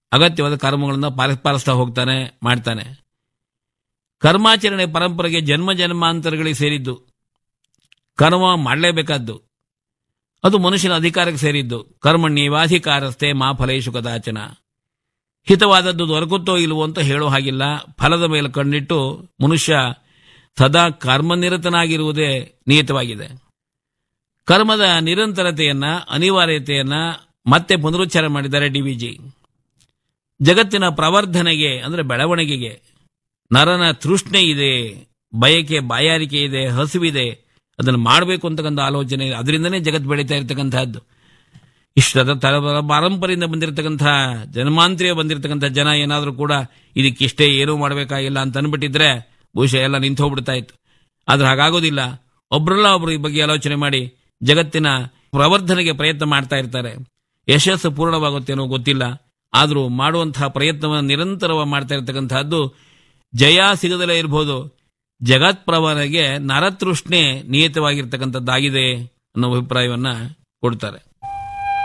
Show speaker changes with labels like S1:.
S1: ಅಗತ್ಯವಾದ ಕರ್ಮಗಳನ್ನು ಪಾಲಿಸ್- ಪಾಲಿಸ್ತಾ ಹೋಗ್ತಾನೆ ಮಾಡ್ತಾನೆ ಕರ್ಮಾಚರಣೆ ಪರಂಪರೆಗೆ ಜನ್ಮ ಜನ್ಮಾಂತರಗಳಿಗೆ ಸೇರಿದ್ದು ಕರ್ಮ ಮಾಡಲೇಬೇಕಾದ್ದು ಅದು ಮನುಷ್ಯನ ಅಧಿಕಾರಕ್ಕೆ ಸೇರಿದ್ದು ಕರ್ಮಣ್ಯವಾಧಿಕಾರಸ್ಥೆ ಮಾ ಫಲೇಶು ಕದಾಚನ ಹಿತವಾದದ್ದು ದೊರಕುತ್ತೋ ಇಲ್ವೋ ಅಂತ ಹೇಳೋ ಹಾಗಿಲ್ಲ ಫಲದ ಮೇಲೆ ಕಣ್ಣಿಟ್ಟು ಮನುಷ್ಯ ಸದಾ ಕರ್ಮನಿರತನಾಗಿರುವುದೇ ನಿಯತವಾಗಿದೆ ಕರ್ಮದ ನಿರಂತರತೆಯನ್ನ ಅನಿವಾರ್ಯತೆಯನ್ನ ಮತ್ತೆ ಪುನರುಚ್ಚಾರ ಮಾಡಿದ್ದಾರೆ ಡಿವಿಜಿ ಜಗತ್ತಿನ ಪ್ರವರ್ಧನೆಗೆ ಅಂದ್ರೆ ಬೆಳವಣಿಗೆಗೆ ನರನ ತೃಷ್ಣೆ ಇದೆ ಬಯಕೆ ಬಾಯಾರಿಕೆ ಇದೆ ಹಸಿವಿದೆ ಅದನ್ನು ಮಾಡಬೇಕು ಅಂತಕ್ಕಂಥ ಆಲೋಚನೆ ಇದೆ ಅದರಿಂದನೇ ಜಗತ್ತು ಬೆಳೀತಾ ಇರತಕ್ಕಂತಹದ್ದು ಇಷ್ಟದ ತರ ಪಾರಂಪರೆಯಿಂದ ಬಂದಿರತಕ್ಕಂಥ ಜನ್ಮಾಂತರಿಯ ಬಂದಿರತಕ್ಕಂಥ ಜನ ಏನಾದರೂ ಕೂಡ ಇದಕ್ಕಿಷ್ಟೇ ಏನೂ ಮಾಡಬೇಕಾಗಿಲ್ಲ ಅಂತ ಅನ್ಬಿಟ್ಟಿದ್ರೆ ಬಹುಶಃ ಎಲ್ಲ ನಿಂತು ಹೋಗ್ಬಿಡ್ತಾ ಇತ್ತು ಆದ್ರೆ ಹಾಗಾಗೋದಿಲ್ಲ ಒಬ್ರಲ್ಲ ಒಬ್ರು ಈ ಬಗ್ಗೆ ಆಲೋಚನೆ ಮಾಡಿ ಜಗತ್ತಿನ ಪ್ರವರ್ಧನೆಗೆ ಪ್ರಯತ್ನ ಮಾಡ್ತಾ ಇರ್ತಾರೆ ಯಶಸ್ಸು ಪೂರ್ಣವಾಗುತ್ತೇನೋ ಗೊತ್ತಿಲ್ಲ ಆದರೂ ಮಾಡುವಂತಹ ಪ್ರಯತ್ನವನ್ನು ನಿರಂತರವಾಗಿ ಮಾಡ್ತಾ ಇರತಕ್ಕಂತಹದ್ದು ಜಯ ಸಿಗದಲೇ ಇರಬಹುದು ಜಗತ್ ಪ್ರವರಗೆ ನರತೃಷ್ಣೆ ನಿಯತವಾಗಿರ್ತಕ್ಕಂಥದ್ದಾಗಿದೆ ಅನ್ನೋ ಅಭಿಪ್ರಾಯವನ್ನ ಕೊಡ್ತಾರೆ